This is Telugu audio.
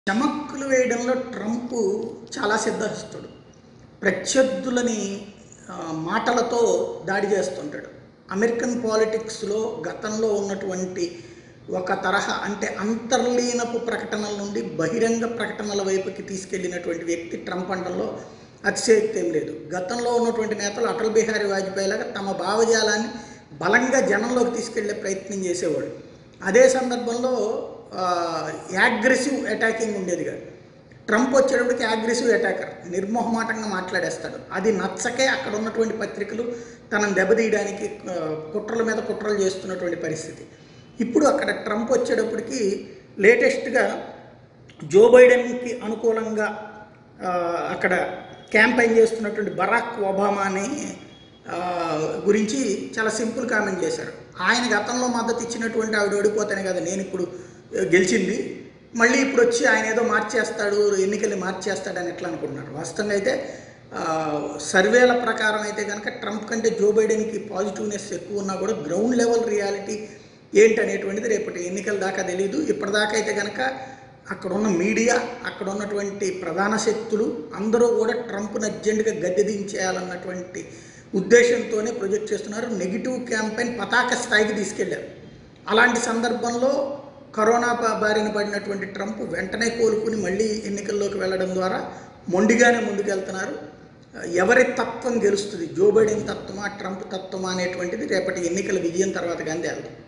చమక్కులు వేయడంలో ట్రంప్ చాలా సిద్ధహస్తుడు ప్రత్యర్థులని ఆ, మాటలతో దాడి చేస్తుంటాడు అమెరికన్ పాలిటిక్స్లో గతంలో ఉన్నటువంటి ఒక తరహా అంటే అంతర్లీనపు ప్రకటనల నుండి బహిరంగ ప్రకటనల వైపుకి తీసుకెళ్ళినటువంటి వ్యక్తి ట్రంప్ అనడంలో అతిశయోక్తి ఏం లేదు గతంలో ఉన్నటువంటి నేతలు అటల్ బిహారీ వాజ్పేయి లాగా తమ భావజాలాన్ని బలంగా జనంలోకి తీసుకెళ్లే ప్రయత్నం చేసేవాడు అదే సందర్భంలో యాగ్రెసివ్ అటాకింగ్ ఉండేది కాదు ట్రంప్ వచ్చేటప్పటికి అగ్రెసివ్ అటాకర్ నిర్మోహమాటంగా మాట్లాడేస్తాడు అది నచ్చకే అక్కడ ఉన్నటువంటి పత్రికలు తనను దెబ్బతీయడానికి ఆ, కుట్రల మీద కుట్రలు చేస్తున్నటువంటి పరిస్థితి ఇప్పుడు అక్కడ ట్రంప్ వచ్చేటప్పటికి లేటెస్ట్గా జో బైడెన్కి అనుకూలంగా ఆ, అక్కడ క్యాంపెయిన్ చేస్తున్నటువంటి బరాక్ ఒబామాని ఆ, గురించి చాలా సింపుల్ కామెంట్ చేశారు ఆయన గతంలో మద్దతు ఇచ్చినటువంటి ఆవిడ ఓడిపోతానే కదా నేను ఇప్పుడు ఆ, గెలిచింది మళ్ళీ ఇప్పుడు వచ్చి ఆయన ఏదో మార్చేస్తాడు ఎన్నికల్ని మార్చేస్తాడని ఎట్లా అనుకుంటున్నారు వాస్తవంగా అయితే ఆ, సర్వేల ప్రకారం అయితే కనుక ట్రంప్ కంటే జో బైడెన్కి పాజిటివ్నెస్ ఎక్కువ ఉన్నా కూడా గ్రౌండ్ లెవెల్ రియాలిటీ ఏంటనేటువంటిది రేపటి ఎన్నికల దాకా తెలియదు ఇప్పటిదాకా అయితే కనుక అక్కడ ఉన్న మీడియా అక్కడ ఉన్నటువంటి ప్రధాన శక్తులు అందరూ కూడా ట్రంప్ను అర్జెంటుగా గద్దె దించేయాలన్నటువంటి ఉద్దేశంతోనే ప్రొజెక్ట్ చేస్తున్నారు నెగిటివ్ క్యాంపెయిన్ పతాక స్థాయికి తీసుకెళ్లారు అలాంటి సందర్భంలో కరోనా బా- బారిన పడినటువంటి ట్రంప్ వెంటనే కోలుకుని మళ్ళీ ఎన్నికల్లోకి వెళ్ళడం ద్వారా మొండిగానే ముందుకెళ్తున్నారు ఎవరి తత్వం గెలుస్తుంది జో బైడెన్ తత్వమా ట్రంప్ తత్వమా అనేటువంటిది రేపటి ఎన్నికల విజయం తర్వాత కానీ తేలదు